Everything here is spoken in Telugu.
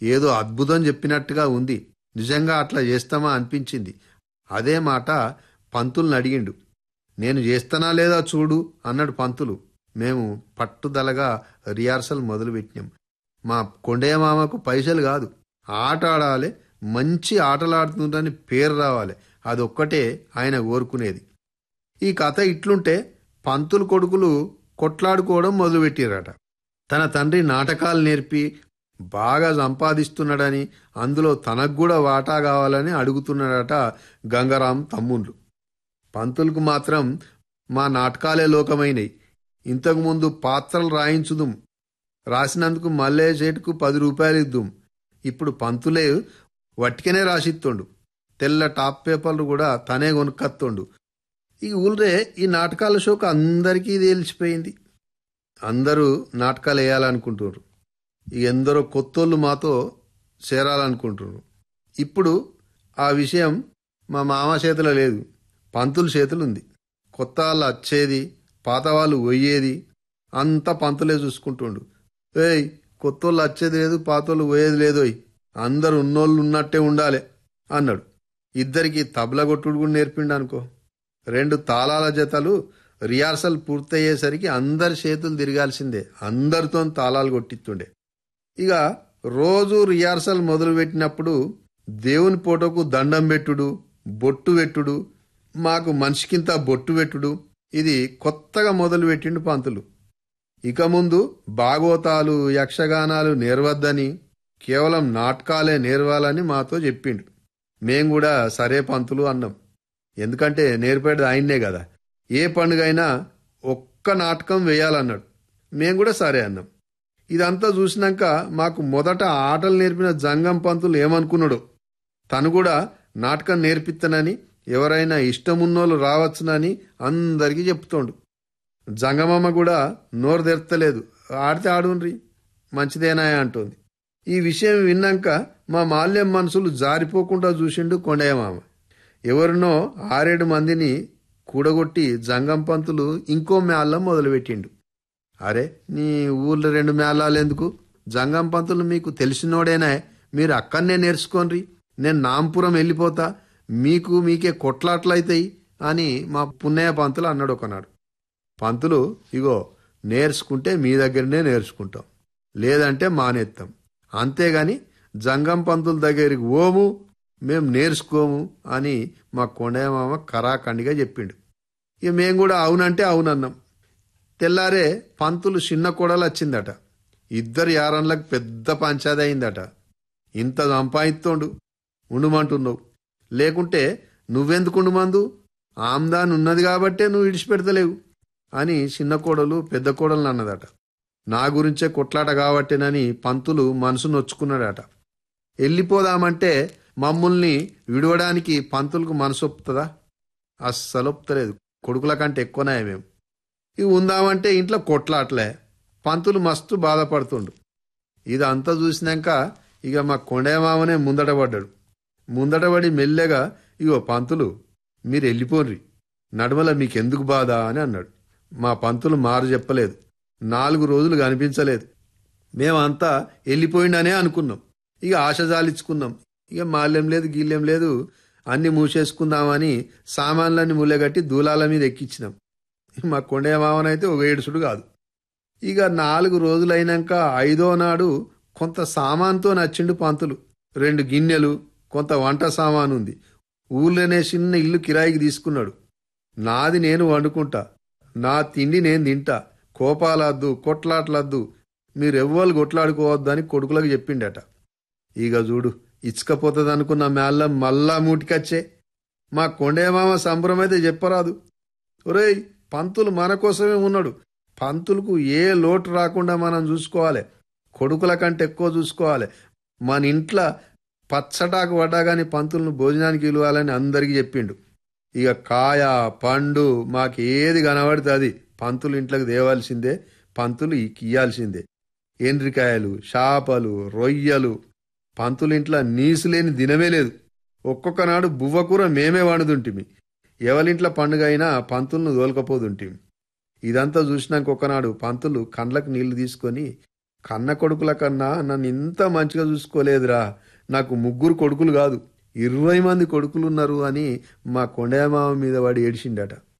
ఏదో అద్భుతం చెప్పినట్టుగా ఉంది నిజంగా అట్లా చేస్తామా అనిపించింది అదే మాట పంతుల్ని అడిగిండు నేను చేస్తానా లేదా చూడు అన్నాడు పంతులు మేము పట్టుదలగా రిహార్సల్ మొదలుపెట్టినాం మా కొండయ్య మామకు పైసలు కాదు ఆట ఆడాలి మంచి ఆటలాడుతుందని పేరు రావాలి అదొక్కటే ఆయన కోరుకునేది ఈ కథ ఇట్లుంటే పంతులు కొడుకులు కొట్లాడుకోవడం మొదలుపెట్టారట తన తండ్రి నాటకాలు నేర్పి బాగా సంపాదిస్తున్నాడని అందులో తనకు కూడా వాటా కావాలని అడుగుతున్నాడట గంగారాం తమ్ముళ్ళు పంతులకు మాత్రం మా నాటకాలే లోకమైనవి ఇంతకుముందు పాత్రలు రాయించుదుం రాసినందుకు మల్లే చేటుకు పది రూపాయలు ఇద్దుం ఇప్పుడు పంతులే వట్టికనే రాసిత్తుండు తెల్ల టాప్ పేపర్లు కూడా తనే కొనుక్కత్తుండు ఈ ఊళ్ళే ఈ నాటకాల షోకు అందరికీ తెలిసిపోయింది అందరూ నాటకాలు వేయాలనుకుంటున్నారు ఈ ఎందరో కొత్తోళ్ళు మాతో చేరాలనుకుంటున్నారు ఇప్పుడు ఆ విషయం మా మామ చేతిలో లేదు పంతుల చేతులు ఉంది కొత్త వాళ్ళు వచ్చేది పాత వాళ్ళు పోయేది అంతా పంతులే చూసుకుంటుండు ఏయ్ కొత్త వాళ్ళు వచ్చేది లేదు పాత వాళ్ళు పోయేది లేదోయ్ అందరు ఉన్నోళ్ళు ఉన్నట్టే ఉండాలి అన్నాడు ఇద్దరికి తబల కొట్టుడు కూడా నేర్పిండు అనుకో రెండు తాళాల జతలు రిహార్సల్ పూర్తయ్యేసరికి అందరి చేతులు తిరగాల్సిందే అందరితో తాళాలు కొట్టిస్తుండే ఇక రోజు రిహార్సల్ మొదలుపెట్టినప్పుడు దేవుని ఫోటోకు దండం పెట్టుడు బొట్టు పెట్టుడు మాకు మనిషికింత బొట్టు పెట్టుడు ఇది కొత్తగా మొదలుపెట్టిండు పంతులు ఇక ముందు భాగవతాలు యక్షగానాలు నేర్వద్దని కేవలం నాటకాలే నేర్వాలని మాతో చెప్పిండు మేం కూడా సరే పంతులు అన్నాం ఎందుకంటే నేర్పేది ఆయన్నే కదా ఏ పండుగైనా ఒక్క నాటకం వేయాలన్నాడు మేం కూడా సరే అన్నాం ఇదంతా చూసినాక మాకు మొదట ఆటలు నేర్పిన జంగం పంతులు ఏమనుకున్నాడు తను కూడా నాటకం నేర్పిస్తానని ఎవరైనా ఇష్టమున్నోళ్ళు రావచ్చునని అందరికీ చెప్తోండు జంగమమ్మ కూడా నోరు తెరతలేదు ఆడితే ఆడుండ్రి మంచిదేనా అంటోంది ఈ విషయం విన్నాక మా మాల్యం మనసులు జారిపోకుండా చూసిండు కొండయ్య మామ ఎవరినో ఆరేడు మందిని కూడగొట్టి జంగం పంతులు ఇంకో మేళం మొదలుపెట్టిండు అరే నీ ఊళ్ళో రెండు మేళాలు ఎందుకు జంగం పంతులు మీకు తెలిసినోడేనా మీరు అక్కడనే నేర్చుకోండి నేను నాంపురం వెళ్ళిపోతా మీకు మీకే కొట్లాట్లయితాయి అని మా పున్నయ్య పంతులు అన్నాడు ఒకనాడు పంతులు ఇగో నేర్చుకుంటే మీ దగ్గరనే నేర్చుకుంటాం లేదంటే మానేస్తాం అంతేగాని జంగం పంతుల దగ్గరికి ఓము మేం నేర్చుకోము అని మా కొండయ్య మామ కరాఖండిగా చెప్పిండు ఇక మేము కూడా అవునంటే అవునన్నాం తెల్లారే పంతులు చిన్న కొడలు వచ్చిందట ఇద్దరు యారన్లకు పెద్ద పంచాది అయిందట ఇంత సంపాదిస్తోండు ఉండుమంటున్నావు లేకుంటే నువ్వెందుకు ఉండుమందు ఆమ్దాన్ ఉన్నది కాబట్టే నువ్వు ఇడిచిపెడతలేవు అని చిన్న కోడలు పెద్ద కోడలు అన్నదట నా గురించే కొట్లాట కాబట్టేనని పంతులు మనసు నొచ్చుకున్నాడట వెళ్ళిపోదామంటే మమ్మల్ని విడవడానికి పంతులకు మనసు ఒప్పుతుందా అస్సలు ఒప్పుతలేదు కొడుకుల కంటే ఎక్కువనే మేము ఇవి ఉందామంటే ఇంట్లో కొట్లాట్లే పంతులు మస్తు బాధపడుతుండు ఇదంతా చూసినాక ఇక మా కొండయ్య మామనే ముందట పడ్డాడు ముందట పడి మెల్లగా ఇగో పంతులు మీరు వెళ్ళిపోర్రి నడుమల మీకెందుకు బాధ అని అన్నాడు మా పంతులు మారు చెప్పలేదు నాలుగు రోజులు కనిపించలేదు మేమంతా వెళ్ళిపోయిండనే అనుకున్నాం ఇక ఆశ జాలించుకున్నాం ఇక మాల్యం లేదు గీల్యం లేదు అన్ని మూసేసుకుందామని సామాన్లన్నీ ముల్లెగట్టి దూలాల మీద ఎక్కించినాం మా కొండయ్య మామనైతే ఒక ఏడుసుడు కాదు ఇక నాలుగు రోజులైనాక ఐదో నాడు కొంత సామాన్తో నచ్చిండు పంతులు రెండు గిన్నెలు కొంత వంట సామాను ఉంది ఊళ్ళోనే చిన్న ఇల్లు కిరాయికి తీసుకున్నాడు నాది నేను వండుకుంటా నా తిండి నేను తింటా కోపాలద్దు కొట్లాట్లద్దు మీరెవ్వరు కొట్లాడుకోవద్దని కొడుకులకు చెప్పిండట ఇక చూడు ఇచ్చకపోతుంది అనుకున్న మేళ్ళ మళ్ళా మూటికచ్చే మా కొండేమామ సంబరం అయితే చెప్పరాదు ఒరేయ్ పంతులు మన కోసమే ఉన్నాడు పంతులకు ఏ లోటు రాకుండా మనం చూసుకోవాలి కొడుకుల కంటే ఎక్కువ చూసుకోవాలి మన ఇంట్లో పచ్చటాకు పడ్డా కానీ పంతులను భోజనానికి ఇవ్వాలని అందరికీ చెప్పిండు ఇక కాయ పండు మాకు ఏది కనబడితే అది పంతులు ఇంట్లోకి తేవాల్సిందే పంతులు ఇయ్యాల్సిందే ఎండ్రికాయలు చేపలు రొయ్యలు పంతులు ఇంట్లో నీసు లేని దినమే లేదు ఒక్కొక్క నాడు బువ్వకూర మేమే వండుతుంటిమి ఎవరింట్ల పండుగ అయినా పంతులను దోలకపోతుంటిమి ఇదంతా చూసినాక ఒకనాడు పంతులు కండ్లకు నీళ్లు తీసుకొని కన్న కొడుకుల కన్నా నన్ను ఇంత మంచిగా చూసుకోలేదురా నాకు ముగ్గురు కొడుకులు కాదు ఇరవై మంది కొడుకులు ఉన్నారు అని మా కొండయ్య మామ మీద వాడు ఏడిచిండట